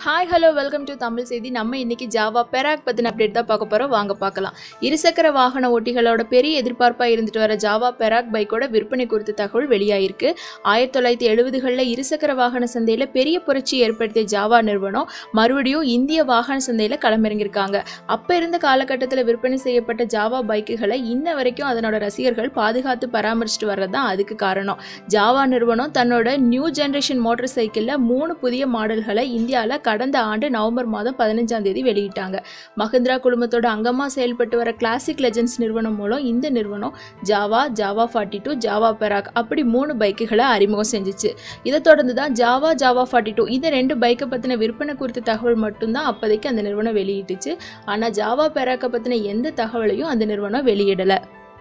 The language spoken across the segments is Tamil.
hi hello welcome to Tamil செய்தி நம்ம இன்னைக்கு ஜாவா பெராக் பற்றின அப்டேட் தான் பார்க்க போகிறோம் வாங்க பார்க்கலாம் இருசக்கர வாகன ஓட்டிகளோட பெரிய எதிர்பார்ப்பாக இருந்துட்டு வர ஜாவா பெராக் பைக்கோட விற்பனை குறித்த தகவல் வெளியாயிருக்கு ஆயிரத்தி தொள்ளாயிரத்தி எழுபதுகளில் இருசக்கர வாகன சந்தையில் பெரிய புரட்சி ஏற்படுத்திய ஜாவா நிறுவனம் மறுபடியும் இந்திய வாகன சந்தையில் களமிறங்கியிருக்காங்க அப்போ இருந்த காலகட்டத்தில் விற்பனை செய்யப்பட்ட ஜாவா பைக்குகளை இன்ன வரைக்கும் அதனோட ரசிகர்கள் பாதுகாத்து பராமரிச்சுட்டு வர்றது தான் அதுக்கு காரணம் ஜாவா நிறுவனம் தன்னோட நியூ ஜென்ரேஷன் மோட்டார் சைக்கிளில் மூணு புதிய மாடல்களை இந்தியாவில் கடந்த ஆண்டு நவம்பர் மாதம் பதினஞ்சாம் தேதி வெளியிட்டாங்க மஹிந்திரா குழுமத்தோட அங்கமாக செயல்பட்டு வர கிளாசிக் லெஜண்ட்ஸ் நிறுவனம் மூலம் இந்த நிறுவனம் Jawa Jawa forty two Jawa Perak அப்படி மூணு பைக்குகளை அறிமுகம் செஞ்சுச்சு இதை தொடர்ந்து தான் ஜாவா ஜாவா ஃபார்ட்டி டூ இந்த ரெண்டு பைக்கை பற்றின விற்பனை குறித்த தகவல் மட்டும்தான் அப்போதைக்கு அந்த நிறுவனம் வெளியிட்டுச்சு ஆனால் ஜாவா பெராக்கை பற்றின எந்த தகவலையும் அந்த நிறுவனம் வெளியிடலை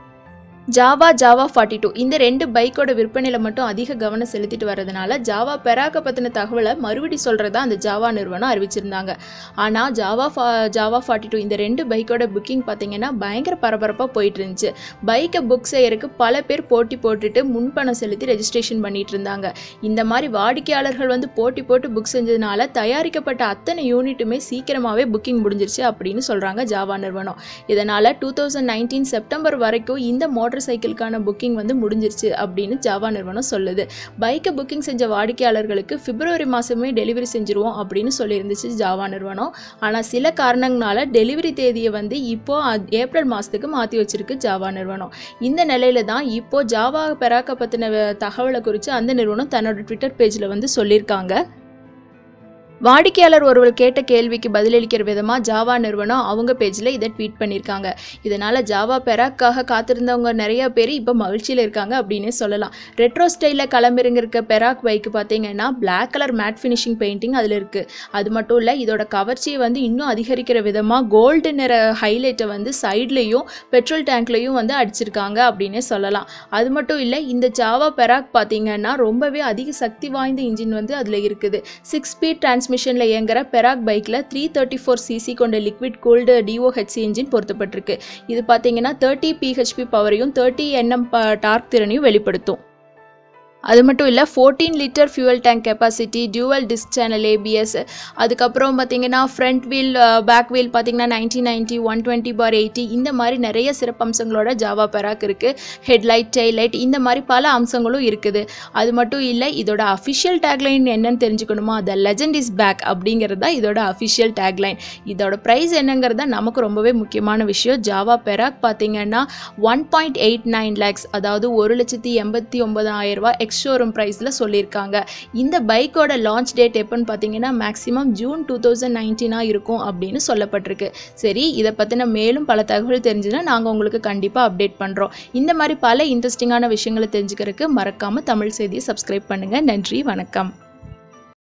ஜாவா ஜாவா ஃபார்ட்டி டூ இந்த ரெண்டு பைக்கோட விற்பனையில் மட்டும் அதிக கவனம் செலுத்திட்டு வரதுனால ஜாவா பெராக்கை பற்றின தகவலை மறுபடி சொல்கிறதா அந்த ஜாவா நிறுவனம் அறிவிச்சிருந்தாங்க ஆனால் ஜாவா ஃபா ஜாவா ஃபார்ட்டி டூ இந்த ரெண்டு பைக்கோட புக்கிங் பார்த்தீங்கன்னா பயங்கர பரபரப்பாக போயிட்டு இருந்துச்சு பைக்கை புக் செய்யறதுக்கு பல பேர் போட்டி போட்டுட்டு முன்பணம் செலுத்தி ரெஜிஸ்ட்ரேஷன் பண்ணிட்டு இருந்தாங்க இந்த மாதிரி வாடிக்கையாளர்கள் வந்து போட்டி போட்டு புக் செஞ்சதுனால தயாரிக்கப்பட்ட அத்தனை யூனிட்டுமே சீக்கிரமாகவே புக்கிங் முடிஞ்சிருச்சு அப்படின்னு சொல்கிறாங்க ஜாவா நிறுவனம் இதனால் டூ தௌசண்ட் நைன்டீன் செப்டம்பர் வரைக்கும் இந்த மோட்டார் சைக்கிளுக்கான புக்கிங் வந்து முடிஞ்சிருச்சு அப்படின்னு ஜாவா நிறுவனம் சொல்லுது பைக்கை புக்கிங் செஞ்ச வாடிக்கையாளர்களுக்கு பிப்ரவரி மாதமே டெலிவரி செஞ்சுருவோம் அப்படின்னு சொல்லியிருந்துச்சு ஜாவா நிறுவனம் ஆனால் சில காரணங்களால டெலிவரி தேதியை வந்து இப்போ அ- ஏப்ரல் மாதத்துக்கு மாற்றி வச்சிருக்கு ஜாவா நிறுவனம் இந்த நிலையில தான் இப்போ ஜாவா பெராக்க பற்றின தகவலை குறித்து அந்த நிறுவனம் தன்னோட ட்விட்டர் பேஜில் வந்து சொல்லியிருக்காங்க வாடிக்கையாளர் ஒருவர் கேட்ட கேள்விக்கு பதிலளிக்கிற விதமாக ஜாவா நிறுவனம் அவங்க பேஜில் இதை ட்வீட் பண்ணியிருக்காங்க இதனால் ஜாவா பெராக்காக காத்திருந்தவங்க நிறைய பேர் இப்போ மகிழ்ச்சியில் இருக்காங்க அப்படின்னே சொல்லலாம் ரெட்ரோ ஸ்டைலில் கிளம்பிருங்க பெராக் பைக்கு பார்த்தீங்கன்னா Black colour matte finishing painting அதில் இருக்குது அது மட்டும் இல்லை இதோட கவர்ச்சியை வந்து இன்னும் அதிகரிக்கிற விதமாக கோல்டு நிற ஹைலைட்டை வந்து சைட்லேயும் பெட்ரோல் டேங்க்லேயும் வந்து அடிச்சிருக்காங்க அப்படின்னே சொல்லலாம் அது மட்டும் இல்லை இந்த ஜாவா பெராக் பார்த்தீங்கன்னா ரொம்பவே அதிக சக்தி வாய்ந்த இன்ஜின் வந்து அதில் இருக்குது சிக்ஸ் ஸ்பீட் டிரான்ஸ்மிஷனில் இயங்குற பெராக் பைக்கில் த்ரீ தேர்ட்டி ஃபோர் சிசி கொண்ட லிக்விட் கோல்டு டிஓஹெச்சி இன்ஜின் பொருத்தப்பட்டிருக்கு இது பார்த்தீங்கன்னா தேர்ட்டி பிஹெச்பி பவரையும் தேர்ட்டி என்எம் டார்க் திறனையும் வெளிப்படுத்தும் அது மட்டும் இல்லை fourteen litre fuel tank capacity dual disc channel ABS அதுக்கப்புறம் பார்த்தீங்கன்னா ஃப்ரண்ட் வீல் பேக் வீல் பார்த்தீங்கன்னா nineteen ninety one twenty four eighty இந்த மாதிரி நிறைய சிறப்பம்சங்களோட ஜாவா பெராக் இருக்குது ஹெட்லைட் டெய்லைட் இந்த மாதிரி பல அம்சங்களும் இருக்குது அது மட்டும் இல்லை இதோட அஃபிஷியல் டேக்லைன் என்னன்னு தெரிஞ்சுக்கணுமா த லெஜண்ட் இஸ் பேக் அப்படிங்கிறது தான் இதோட அஃபிஷியல் டேக்லைன் இதோட ப்ரைஸ் என்னங்கிறது தான் நமக்கு ரொம்பவே முக்கியமான விஷயம் ஜாவா பெராக் பார்த்தீங்கன்னா one point eight nine lakhs அதாவது ஒரு லட்சத்தி எண்பத்தி ஒன்பதாயிரம் ரூபாய் எக்ஸ் ஷோரூம் ப்ரைஸில் சொல்லியிருக்காங்க இந்த பைக்கோட லான்ச் டேட் எப்போன்னு பார்த்தீங்கன்னா மேக்ஸிமம் ஜூன் டூ தௌசண்ட் நைன்டீனாக இருக்கும் அப்படின்னு சொல்லப்பட்டிருக்கு சரி இதை பற்றின மேலும் பல தகவல் தெரிஞ்சுன்னா நாங்கள் உங்களுக்கு கண்டிப்பாக அப்டேட் பண்ணுறோம் இந்த மாதிரி பல இன்ட்ரெஸ்டிங்கான விஷயங்களை தெரிஞ்சுக்கிறதுக்கு மறக்காமல் தமிழ் செய்தியை சப்ஸ்கிரைப் பண்ணுங்கள் நன்றி வணக்கம்